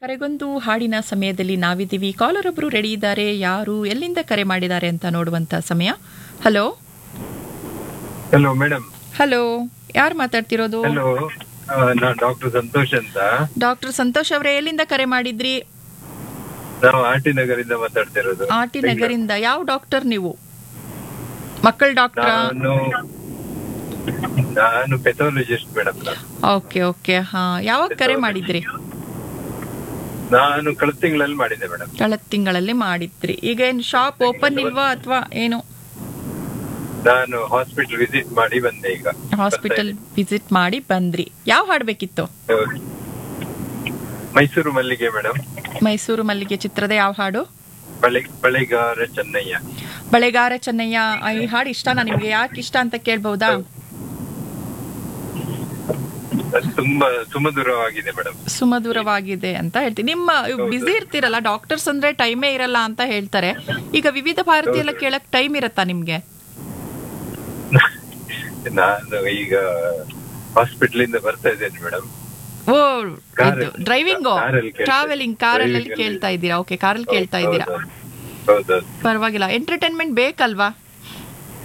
ಕರೆಗೊಂದು ಹಾಡಿನ ಸಮಯದಲ್ಲಿ ನಾವಿದ್ದೀವಿ ಕಾಲರ್ ಒಬ್ರು ರೆಡಿ ಇದ್ದಾರೆ ಯಾರು ಎಲ್ಲಿಂದ ಕರೆ ಮಾಡಿದ್ದಾರೆ ಅಂತ ನೋಡುವಂತ ಸಮಯ ಹಲೋ ಹಲೋ ಮೇಡಮ್ ಹಲೋ ಯಾರು ಮಾತಾಡ್ತಿರೋದು ಹಲೋ ನಾನ್ ಡಾಕ್ಟರ್ ಸಂತೋಷ್ ಅಂತ ಡಾಕ್ಟರ್ ಸಂತೋಷ್ ಅವರೇ ಎಲ್ಲಿಂದ ಕರೆ ಮಾಡಿದ್ರಿ ನಾವು ಆರ್ ಟಿ ನಗರಿಂದ ಮಾತಾಡ್ತಿರೋದು ಆರ್ ಟಿ ನಗರಿಂದ ಯಾವ ಡಾಕ್ಟರ್ ನೀವು ಮಕ್ಕಳ ಡಾಕ್ಟರ್ ನಾನು ನಾನು ಪೆಥಾಲಜಿಸ್ಟ್ ಮೇಡಮ್ ಓಕೆ ಓಕೆ ಹಾ ಯಾವಾಗ ಕರೆ ಮಾಡಿದ್ರಿ ನಾನು ಕಳೆದ ತಿಂಗಳಲ್ಲಿ ಮಾಡಿದ್ದೆ ಮೇಡಮ್ ಕಳೆದ ತಿಂಗಳಲ್ಲಿ ಮಾಡಿದ್ರಿ ಈಗ ಏನು ಶಾಪ್ ಓಪನ್ ಇಲ್ವಾ ಅಥವಾ ಏನು ನಾನು ಹಾಸ್ಪಿಟಲ್ ವಿಸಿಟ್ ಮಾಡಿ ಬಂದೆ ಈಗ ಹಾಸ್ಪಿಟಲ್ ವಿಸಿಟ್ ಮಾಡಿ ಬಂದ್ರಿ ಯಾವ ಹಾಡ್ಬೇಕಿತ್ತು ಹೌದು. ಮೈಸೂರು ಮಲ್ಲಿಗೆ ಮೇಡಮ್ ಮೈಸೂರು ಮಲ್ಲಿಗೆ ಚಿತ್ರದ ಯಾವ ಹಾಡು ಬಳೆ ಬಳೆಗಾರ ಚೆನ್ನಯ್ಯ ಬಳೆಗಾರ ಚೆನ್ನಯ್ಯ ಆ, ಈ ಹಾಡು ಇಷ್ಟನಾ ನಿಮ್ಗೆ ಯಾಕೆ ಇಷ್ಟ ಅಂತ ಕೇಳ್ಬಹುದಾ ಅದು ತುಂಬಾ ಸುಮಧುರವಾಗಿದೆ ಮೇಡಮ್ ಸುಮಧುರವಾಗಿದೆ ಅಂತ ಹೇಳ್ತೀನಿ ನಿಮ್ಮ ಬಿಸಿ ಇರ್ತೀರಲ್ಲ ಡಾಕ್ಟರ್ಸ್ ಅಂದ್ರೆ ಟೈಮೇ ಇರಲ್ಲ ಅಂತ ಹೇಳ್ತಾರೆ ಈಗ ವಿವಿಧ ಭಾರತಿ ಎಲ್ಲ ಕೇಳಕ್ ಟೈಮ್ ಇರತ್ತಾ ನಿಮ್ಗೆ ನಾನು ಈಗ ಹಾಸ್ಪಿಟಲ್ ಇಂದ ಬರ್ತಾ ಇದ್ದೇನೆ ಮೇಡಮ್ ಓ ಕಾರಲ್ಲಿ- ಡ್ರೈವಿಂಗು ಕಾರಲ್ಲಿ ಕೇಳ್ತಾ- ಟ್ರಾವೆಲಿಂಗ್ ಕಾರಲ್ಲಿ driving ಅಲ್ಲಿ. ಕೇಳ್ತಾ ಇದ್ದೀರಾ ಓಕೆ ಕಾರಲ್ಲಿ ಕೇಳ್ತಾ ಇದ್ದೀರಾ ಹೌದೌದು ಪರವಾಗಿಲ್ಲ ಎಂಟರ್ಟೈನ್ಮೆಂಟ್ ಬೇಕಲ್ವಾ